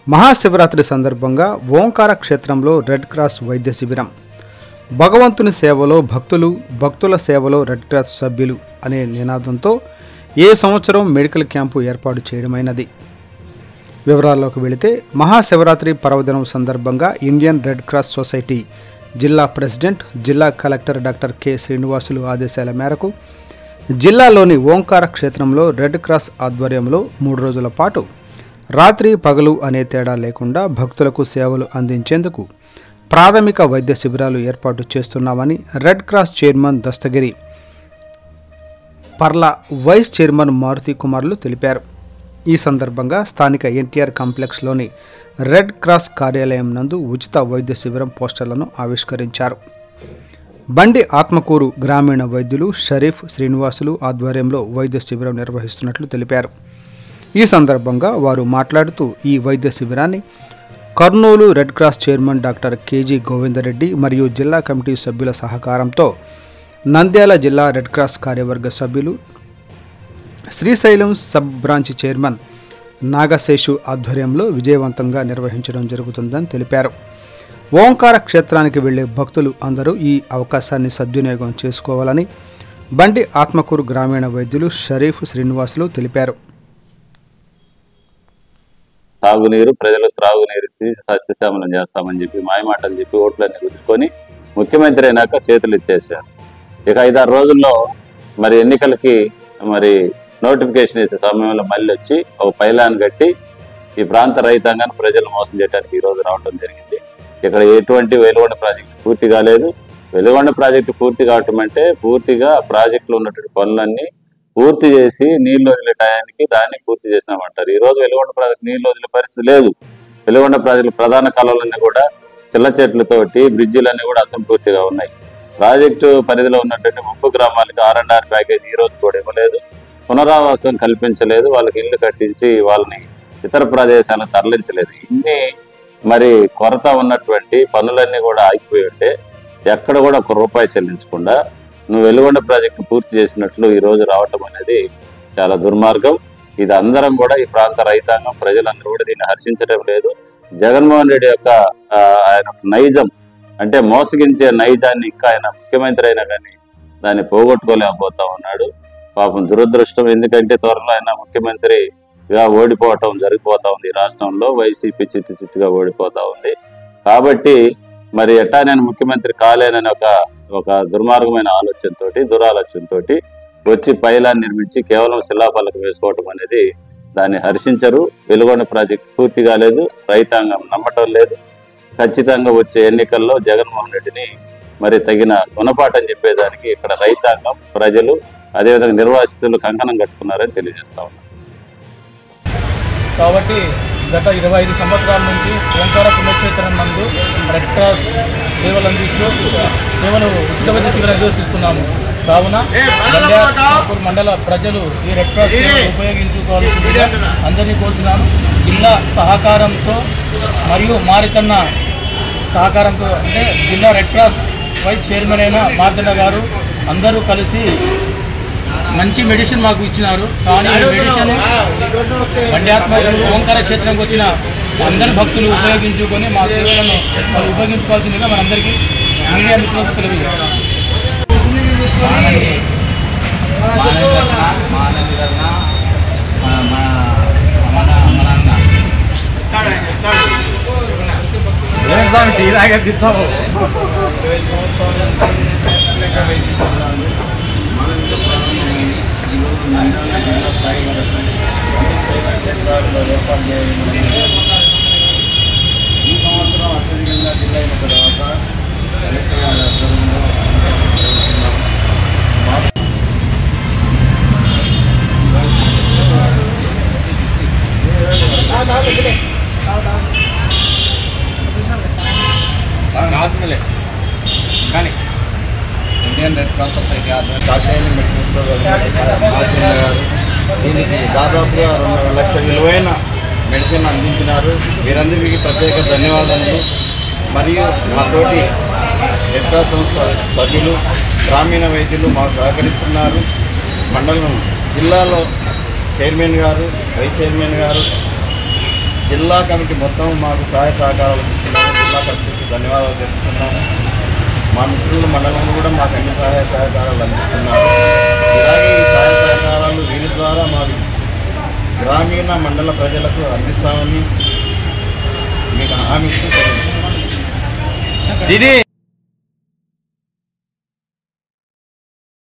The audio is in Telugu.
మహాశివరాత్రి సందర్భంగా ఓంకార క్షేత్రంలో రెడ్ క్రాస్ వైద్య శిబిరం భగవంతుని సేవలో భక్తులు భక్తుల సేవలో రెడ్ క్రాస్ సభ్యులు అనే నినాదంతో ఏ సంవత్సరం మెడికల్ క్యాంపు ఏర్పాటు చేయడమైనది వివరాల్లోకి వెళితే మహాశివరాత్రి పర్వదినం సందర్భంగా ఇండియన్ రెడ్ క్రాస్ సొసైటీ జిల్లా ప్రెసిడెంట్ జిల్లా కలెక్టర్ డాక్టర్ కె శ్రీనివాసులు ఆదేశాల మేరకు జిల్లాలోని ఓంకార క్షేత్రంలో రెడ్ క్రాస్ ఆధ్వర్యంలో మూడు రోజుల పాటు రాత్రి పగలు అనే తేడా లేకుండా భక్తులకు సేవలు అందించేందుకు ప్రాథమిక వైద్య శిబిరాలు ఏర్పాటు చేస్తున్నామని రెడ్ క్రాస్ చైర్మన్ దస్తగిరి పర్ల వైస్ చైర్మన్ మారుతి కుమార్లు తెలిపారు ఈ సందర్భంగా స్థానిక ఎన్టీఆర్ కాంప్లెక్స్లోని రెడ్ క్రాస్ కార్యాలయం నందు ఉచిత వైద్య శిబిరం పోస్టర్లను ఆవిష్కరించారు బండి ఆత్మకూరు గ్రామీణ వైద్యులు షరీఫ్ శ్రీనివాసులు ఆధ్వర్యంలో వైద్య శిబిరం నిర్వహిస్తున్నట్లు తెలిపారు ఈ సందర్భంగా వారు మాట్లాడుతూ ఈ వైద్య శిబిరాన్ని Kurnool red cross chairman doctor KG Govindareddy మరియు జిల్లా కమిటీ సభ్యుల సహకారంతో నంద్యాల జిల్లా రెడ్ క్రాస్ కార్యవర్గ సభ్యులు Srisailam sub branch chairman Nagaseshu ఆధ్వర్యంలో విజయవంతంగా నిర్వహించడం జరుగుతుందని తెలిపారు ఓంకార క్షేత్రానికి వెళ్లే భక్తులు అందరూ ఈ అవకాశాన్ని సద్వినియోగం చేసుకోవాలని బండి ఆత్మకూరు గ్రామీణ వైద్యులు షరీఫ్ శ్రీనివాసులు తెలిపారు తాగునీరు ప్రజలకు త్రాగునీరు ఇచ్చి సస్యశ్యామలం చేస్తామని చెప్పి మాయమాటలు చెప్పి ఓట్లన్నీ గుద్దుకొని ముఖ్యమంత్రి అయినాక చేతులు ఎత్తేసారు ఇక ఐదారు రోజుల్లో మరి ఎన్నికలకి మరి నోటిఫికేషన్ వేసే సమయంలో మళ్ళీ వచ్చి ఒక పైలాన్ కట్టి ఈ ప్రాంత రైతాంగాన్ని ప్రజలు మోసం చేయడానికి ఈ రోజు రావడం జరిగింది ఇక్కడ ఎటువంటి వెలుగొండ ప్రాజెక్టు పూర్తి కాలేదు వెలుగొండ ప్రాజెక్టు పూర్తి కావటం అంటే పూర్తిగా ప్రాజెక్టులో ఉన్నటువంటి పనులన్నీ పూర్తి చేసి నీళ్లు వదిలే టయానికి దాన్ని పూర్తి చేసినామంటారు ఈ రోజు వెలుగొండ ప్రాజెక్టు నీళ్లు వదిలే పరిస్థితి లేదు వెలుగొండ ప్రాజెక్టు ప్రధాన కాలువలన్నీ కూడా చిల్ల చెట్లతోటి బ్రిడ్జిలన్నీ కూడా అసంపూర్తిగా ఉన్నాయి ప్రాజెక్టు పరిధిలో ఉన్నటువంటి ముప్పు గ్రామాలకి ఆర్ అండ్ ఆర్ ప్యాకేజ్ ఈ రోజు కూడా ఇవ్వలేదు పునరావాసం కల్పించలేదు వాళ్ళకి ఇల్లు కట్టించి వాళ్ళని ఇతర ప్రదేశాలకు తరలించలేదు ఇన్ని మరి కొరత ఉన్నటువంటి పనులన్నీ కూడా ఆగిపోయి ఉంటే ఎక్కడ కూడా ఒక రూపాయి చెల్లించకుండా నువ్వు వెలుగొండ ప్రాజెక్టు పూర్తి చేసినట్లు ఈ రోజు రావటం అనేది చాలా దుర్మార్గం ఇది అందరం కూడా ఈ ప్రాంత రైతాంగం ప్రజలందరూ కూడా దీన్ని హర్షించడం లేదు జగన్మోహన్ రెడ్డి యొక్క ఆ, ఆయన ఒక నైజం అంటే మోసగించే నైజాన్ని ఇంకా ఆయన ముఖ్యమంత్రి అయినా కానీ దాన్ని పోగొట్టుకోలేకపోతా ఉన్నాడు పాపం దురదృష్టం ఎందుకంటే త్వరలో ఆయన ముఖ్యమంత్రిగా ఓడిపోవటం జరిగిపోతా ఉంది ఈ రాష్ట్రంలో వైసీపీ చిత్తు చిత్తుగా ఓడిపోతా ఉంది కాబట్టి మరి ఎట్టా నేను ముఖ్యమంత్రి కాలేనని ఒక ఒక దుర్మార్గమైన ఆలోచనతోటి దురాలోచనతోటి వచ్చి పైలాన్ని నిర్మించి కేవలం శిలాఫలకం వేసుకోవటం అనేది దాన్ని హర్షించరు వెలుగొండ ప్రాజెక్ట్ పూర్తి కాలేదు రైతాంగం నమ్మటం లేదు ఖచ్చితంగా వచ్చే ఎన్నికల్లో జగన్మోహన్ రెడ్డిని మరి తగిన గుణపాఠం చెప్పేదానికి ఇక్కడ రైతాంగం ప్రజలు అదేవిధంగా నిర్వాసితులు కంకణం కట్టుకున్నారని తెలియజేస్తా ఉన్నాను కాబట్టి గత ఇరవై ఐదు సంవత్సరాల నుంచి ఓంకార పుణ్యక్షేత్రం నందు రెడ్ క్రాస్ సేవలు అందిస్తూ సేవలు ఉచిత వైద్య శిబిరం నిర్వహిస్తున్నాము కావున నంద్యాల మండల ప్రజలు ఈ రెడ్ క్రాస్ సేవలు ఉపయోగించుకోవాల్సిందిగా అందరినీ కోరుతున్నాను జిల్లా సహకారంతో మరియు మారితన్న సహకారంతో అంటే జిల్లా రెడ్ క్రాస్ వైస్ చైర్మన్ అయిన మార్తన్న గారు అందరూ కలిసి మంచి మెడిసిన్ మాకు ఇచ్చినారు కానీ ఈ మెడిసిన్ బండ్యాత్మ ఓంకార క్షేత్రంకి వచ్చిన అందరి భక్తులు ఉపయోగించుకొని మా సేవలను వాళ్ళు ఉపయోగించుకోవాల్సిందిగా మనందరికీ మీడియా మిత్రులకు తెలియజేస్తాం ఈ సంవత్సరం అత్యధికంగా జిల్లా అయిన తర్వాత కలెక్టర్ గారి ఆధ్వర్యంలో కానీ ఇండియన్ రెడ్ క్రాస్ సొసైటీ కాకేని మెడికల్ స్టోర్ మార్చిన గారు దీనికి దాదాపుగా రెండు లక్ష విలువైన మెడిసిన్ అందించినారు వీరందరికీ ప్రత్యేక ధన్యవాదాలు మరియు మాతోటి రెడ్ క్రాస్ సంస్థ సభ్యులు గ్రామీణ వైద్యులు మాకు సహకరిస్తున్నారు మండలం జిల్లాలో చైర్మన్ గారు వైస్ చైర్మన్ గారు జిల్లా కమిటీ మొత్తం మాకు సహాయ సహకారాలు ఇస్తున్నాము జిల్లా కమిటీకి ధన్యవాదాలు తెలుపుతున్నాము మా మిత్రులు మండలంలో కూడా మాకు అన్ని సహాయ సహకారాలు అందిస్తున్నారు ఇలాగే ఈ సహాయ సహకారాలు వీరి ద్వారా మా గ్రామీణ మండల ప్రజలకు అందిస్తామని మీకు హామీ ఇస్తూ తెలియజేస్తున్నాను.